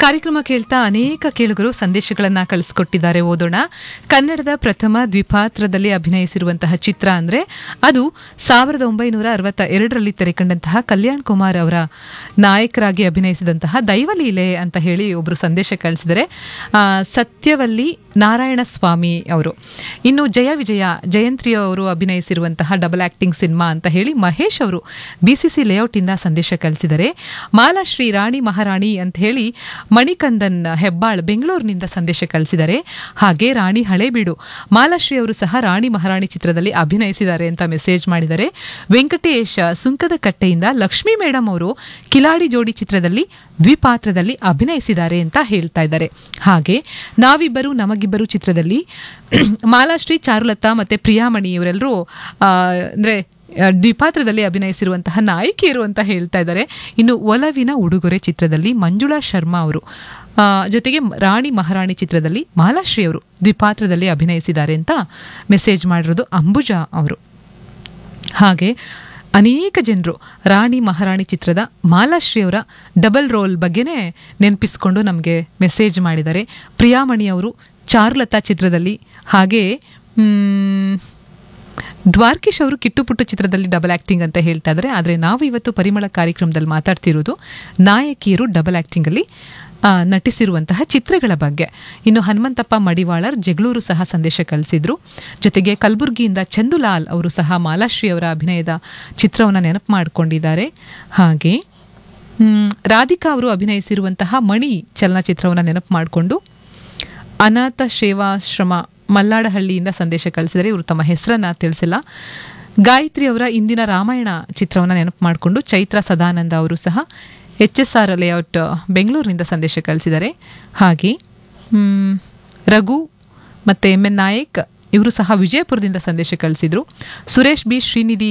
ಕಾರ್ಯಕ್ರಮ ಕೇಳ್ತಾ ಅನೇಕ ಕೇಳುಗರು ಸಂದೇಶಗಳನ್ನ ಕಳಿಸ್ಕೊಟ್ಟಿದ್ದಾರೆ ಓದೋಣ ಕನ್ನಡದ ಪ್ರಥಮ ದ್ವಿಪಾತ್ರದಲ್ಲಿ ಅಭಿನಯಿಸಿರುವಂತಹ ಚಿತ್ರ ಅಂದ್ರೆ ಅದು ಸಾವಿರದ ಒಂಬೈನೂರ ಅರವತ್ತ ಎರಡರಲ್ಲಿ ತೆರೆಕಂಡಂತಹ ಕಲ್ಯಾಣ್ ಕುಮಾರ್ ಅವರ ನಾಯಕರಾಗಿ ಅಭಿನಯಿಸಿದಂತಹ ದೈವಲೀಲೆ ಅಂತ ಹೇಳಿ ಒಬ್ರು ಸಂದೇಶ ಕಳಿಸಿದರೆ ಆ, ಸತ್ಯವಲ್ಲಿ ನಾರಾಯಣ ಸ್ವಾಮಿ ಅವರು ಇನ್ನು ಜಯ ವಿಜಯ ಜಯಂತ್ರಿ ಅವರು ಅಭಿನಯಿಸಿರುವಂತಹ ಡಬಲ್ ಆಕ್ಟಿಂಗ್ ಸಿನಿಮಾ ಅಂತ ಹೇಳಿ ಮಹೇಶ್ ಅವರು ಬಿಸಿಸಿ ಲೇಔಟ್ ಇಂದ ಸಂದೇಶ ಕಳಿಸಿದರೆ ಮಾಲಾಶ್ರೀ ರಾಣಿ ಮಹಾರಾಣಿ ಅಂತ ಹೇಳಿ ಮಣಿಕಂದನ್ ಹೆಬ್ಬಾಳ್ ಬೆಂಗಳೂರಿನಿಂದ ಸಂದೇಶ ಕಳಿಸಿದ್ದಾರೆ ಹಾಗೆ ರಾಣಿ ಹಳೇಬೀಡು ಮಾಲಾಶ್ರೀ ಅವರು ಸಹ ರಾಣಿ ಮಹಾರಾಣಿ ಚಿತ್ರದಲ್ಲಿ ಅಭಿನಯಿಸಿದ್ದಾರೆ ಅಂತ ಮೆಸೇಜ್ ಮಾಡಿದ್ದಾರೆ ವೆಂಕಟೇಶ್ ಸುಂಕದ ಕಟ್ಟೆಯಿಂದ ಲಕ್ಷ್ಮೀ ಮೇಡಮ್ ಅವರು ಕಿಲಾಡಿ ಜೋಡಿ ಚಿತ್ರದಲ್ಲಿ ದ್ವಿಪಾತ್ರದಲ್ಲಿ ಅಭಿನಯಿಸಿದ್ದಾರೆ ಅಂತ ಹೇಳ್ತಾ ಇದ್ದಾರೆ ಹಾಗೆ ನಾವಿಬ್ಬರು ನಮಗಿಬ್ಬರು ಚಿತ್ರದಲ್ಲಿ ಮಾಲಾಶ್ರೀ ಚಾರುಲತಾ ಮತ್ತೆ ಪ್ರಿಯಾಮಣಿ ಇವರೆಲ್ಲರೂ ಆ, ಅಂದ್ರೆ ಆ, ದ್ವಿಪಾತ್ರದಲ್ಲಿ ಅಭಿನಯಿಸಿರುವಂತಹ ನಾಯಕಿಯರು ಅಂತ ಹೇಳ್ತಾ ಇದ್ದಾರೆ ಇನ್ನು ಒಲವಿನ ಉಡುಗೊರೆ ಚಿತ್ರದಲ್ಲಿ ಮಂಜುಳಾ ಶರ್ಮಾ ಅವರು ಆ, ಜೊತೆಗೆ ರಾಣಿ ಮಹಾರಾಣಿ ಚಿತ್ರದಲ್ಲಿ ಮಾಲಾಶ್ರೀ ಅವರು ದ್ವಿಪಾತ್ರದಲ್ಲಿ ಅಭಿನಯಿಸಿದ್ದಾರೆ ಅಂತ ಮೆಸೇಜ್ ಮಾಡಿರೋದು ಅಂಬುಜಾ ಅವರು ಹಾಗೆ ಅನೇಕ ಜನರು ರಾಣಿ ಮಹಾರಾಣಿ ಚಿತ್ರದ ಮಾಲಾಶ್ರೀ ಅವರ ಡಬಲ್ ರೋಲ್ ಬಗ್ಗೆನೇ ನೆನಪಿಸ್ಕೊಂಡು ನಮಗೆ ಮೆಸೇಜ್ ಮಾಡಿದ್ದಾರೆ ಪ್ರಿಯಾಮಣಿ ಅವರು ಚಾರುಲತಾ ಚಿತ್ರದಲ್ಲಿ ಹಾಗೆ ಮ್, ದ್ವಾರ್ಕೀಶ್ ಅವರು ಕಿಟ್ಟು ಪುಟ್ಟು ಚಿತ್ರದಲ್ಲಿ ಡಬಲ್ ಆಕ್ಟಿಂಗ್ ಅಂತ ಹೇಳ್ತಾ ಇದ್ದಾರೆ ಆದರೆ ನಾವು ಇವತ್ತು ಪರಿಮಳ ಕಾರ್ಯಕ್ರಮದಲ್ಲಿ ಮಾತಾಡ್ತಿರೋದು ನಾಯಕಿಯರು ಡಬಲ್ ಆಕ್ಟಿಂಗಲ್ಲಿ ಆ, ನಟಿಸಿರುವಂತಹ ಚಿತ್ರಗಳ ಬಗ್ಗೆ ಇನ್ನು ಹನುಮಂತಪ್ಪ ಮಡಿವಾಳರ್ ಜಗಳೂರು ಸಹ ಸಂದೇಶ ಕಳಿಸಿದ್ರು ಜೊತೆಗೆ ಕಲಬುರಗಿಯಿಂದ ಚಂದುಲಾಲ್ ಅವರು ಸಹ ಮಾಲಾಶ್ರೀ ಅವರ ಅಭಿನಯದ ಚಿತ್ರವನ್ನು ನೆನಪು ಮಾಡಿಕೊಂಡಿದ್ದಾರೆ ಹಾಗೆ ಮ್, ರಾಧಿಕಾ ಅವರು ಅಭಿನಯಿಸಿರುವಂತಹ ಮಣಿ ಚಲನಚಿತ್ರವನ್ನು ನೆನಪು ಮಾಡಿಕೊಂಡು ಅನಾಥ ಸೇವಾಶ್ರಮ ಮಲ್ಲಾಡಹಳ್ಳಿಯಿಂದ ಸಂದೇಶ ಕಳಿಸಿದರೆ ಇವರು ತಮ್ಮ ಹೆಸರನ್ನ ತಿಳಿಸಿಲ್ಲ ಗಾಯತ್ರಿ ಅವರ ಇಂದಿನ ರಾಮಾಯಣ ಚಿತ್ರವನ್ನು ನೆನಪು ಮಾಡಿಕೊಂಡು ಚೈತ್ರ ಸದಾನಂದ ಅವರು ಸಹ ಎಚ್ ಎಸ್ ಆರ್ ಲೇಔಟ್ ಬೆಂಗಳೂರಿನಿಂದ ಸಂದೇಶ ಕಳಿಸಿದ್ದಾರೆ ಹಾಗೆ ಮ್, ರಘು ಮತ್ತು ಎಮ್ ಎನ್ ನಾಯಕ್ ಇವರು ಸಹ ವಿಜಯಪುರದಿಂದ ಸಂದೇಶ ಕಳಿಸಿದ್ರು Suresh B Srinidhi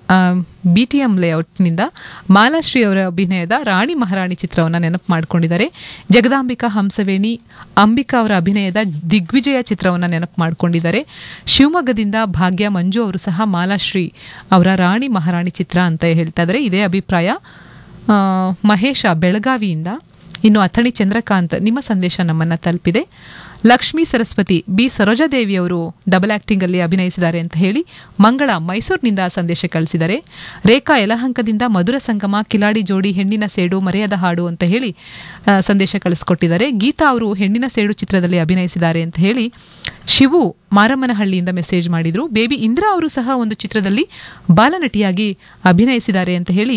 B T M ಲೇಔಟ್ನಿಂದ ಮಾಲಾಶ್ರೀ ಅವರ ಅಭಿನಯದ ರಾಣಿ ಮಹಾರಾಣಿ ಚಿತ್ರವನ್ನು ನೆನಪು ಮಾಡಿಕೊಂಡಿದ್ದಾರೆ ಜಗದಾಂಬಿಕಾ ಹಂಸವೇಣಿ ಅಂಬಿಕಾ ಅವರ ಅಭಿನಯದ ದಿಗ್ವಿಜಯ ಚಿತ್ರವನ್ನು ನೆನಪು ಮಾಡಿಕೊಂಡಿದ್ದಾರೆ ಶಿವಮೊಗ್ಗದಿಂದ ಭಾಗ್ಯ ಮಂಜು ಅವರು ಸಹ ಮಾಲಾಶ್ರೀ ಅವರ ರಾಣಿ ಮಹಾರಾಣಿ ಚಿತ್ರ ಅಂತ ಹೇಳ್ತಾ ಇದ್ದಾರೆ ಇದೇ ಅಭಿಪ್ರಾಯ ಆ, ಮಹೇಶ ಬೆಳಗಾವಿಯಿಂದ ಇನ್ನು ಅಥಣಿ ಚಂದ್ರಕಾಂತ್ ನಿಮ್ಮ ಸಂದೇಶ ನಮ್ಮನ್ನ ತಲುಪಿದೆ ಲಕ್ಷ್ಮೀ ಸರಸ್ವತಿ ಬಿ ಸರೋಜಾದೇವಿ ಅವರು ಡಬಲ್ ಆಕ್ಟಿಂಗ್ ಅಲ್ಲಿ ಅಭಿನಯಿಸಿದ್ದಾರೆ ಅಂತ ಹೇಳಿ ಮಂಗಳ ಮೈಸೂರಿನಿಂದ ಸಂದೇಶ ಕಳಿಸಿದ್ದಾರೆ ರೇಖಾ ಯಲಹಂಕದಿಂದ ಮಧುರ ಸಂಗಮ ಕಿಲಾಡಿ ಜೋಡಿ ಹೆಣ್ಣಿನ ಸೇಡು ಮರೆಯದ ಹಾಡು ಅಂತ ಹೇಳಿ ಆ, ಸಂದೇಶ ಕಳಿಸ್ಕೊಟ್ಟಿದ್ದಾರೆ ಗೀತಾ ಅವರು ಹೆಣ್ಣಿನ ಸೇಡು ಚಿತ್ರದಲ್ಲಿ ಅಭಿನಯಿಸಿದ್ದಾರೆ ಅಂತ ಹೇಳಿ ಶಿವು ಮಾರಮ್ಮನಹಳ್ಳಿಯಿಂದ ಮೆಸೇಜ್ ಮಾಡಿದ್ರು ಬೇಬಿ ಇಂದ್ರಾ ಅವರು ಸಹ ಒಂದು ಚಿತ್ರದಲ್ಲಿ ಬಾಲನಟಿಯಾಗಿ ಅಭಿನಯಿಸಿದ್ದಾರೆ ಅಂತ ಹೇಳಿ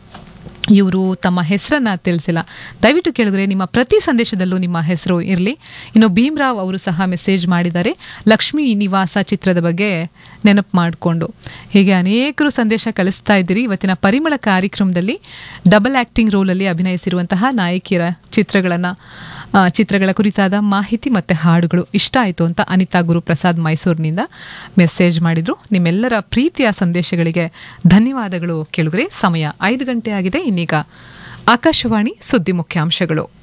ಇವರು ತಮ್ಮ ಹೆಸರನ್ನ ತಿಳಿಸಿಲ್ಲ ದಯವಿಟ್ಟು ಕೇಳಿದ್ರೆ ನಿಮ್ಮ ಪ್ರತಿ ಸಂದೇಶದಲ್ಲೂ ನಿಮ್ಮ ಹೆಸರು ಇರಲಿ ಇನ್ನು ಭೀಮ್ರಾವ್ ಅವರು ಸಹ ಮೆಸೇಜ್ ಮಾಡಿದ್ದಾರೆ ಲಕ್ಷ್ಮೀ ನಿವಾಸ ಚಿತ್ರದ ಬಗ್ಗೆ ನೆನಪು ಮಾಡಿಕೊಂಡು ಹೀಗೆ ಅನೇಕರು ಸಂದೇಶ ಕಳಿಸ್ತಾ ಇದ್ದೀರಿ ಇವತ್ತಿನ ಪರಿಮಳ ಕಾರ್ಯಕ್ರಮದಲ್ಲಿ ಡಬಲ್ ಆಕ್ಟಿಂಗ್ ರೋಲಲ್ಲಿ ಅಭಿನಯಿಸಿರುವಂತಹ ನಾಯಕಿಯರ ಚಿತ್ರಗಳನ್ನು ಚಿತ್ರಗಳ ಕುರಿತಾದ ಮಾಹಿತಿ ಮತ್ತು ಹಾಡುಗಳು ಇಷ್ಟ ಆಯಿತು ಅಂತ ಅನಿತಾ ಗುರುಪ್ರಸಾದ್ ಮೈಸೂರಿನಿಂದ ಮೆಸೇಜ್ ಮಾಡಿದ್ರು ನಿಮ್ಮೆಲ್ಲರ ಪ್ರೀತಿಯ ಸಂದೇಶಗಳಿಗೆ ಧನ್ಯವಾದಗಳು ಕೇಳುಗರೆ ಸಮಯ ಐದು ಗಂಟೆ ಆಗಿದೆ ಇನ್ನೀಗ ಆಕಾಶವಾಣಿ ಸುದ್ದಿ ಮುಖ್ಯಾಂಶಗಳು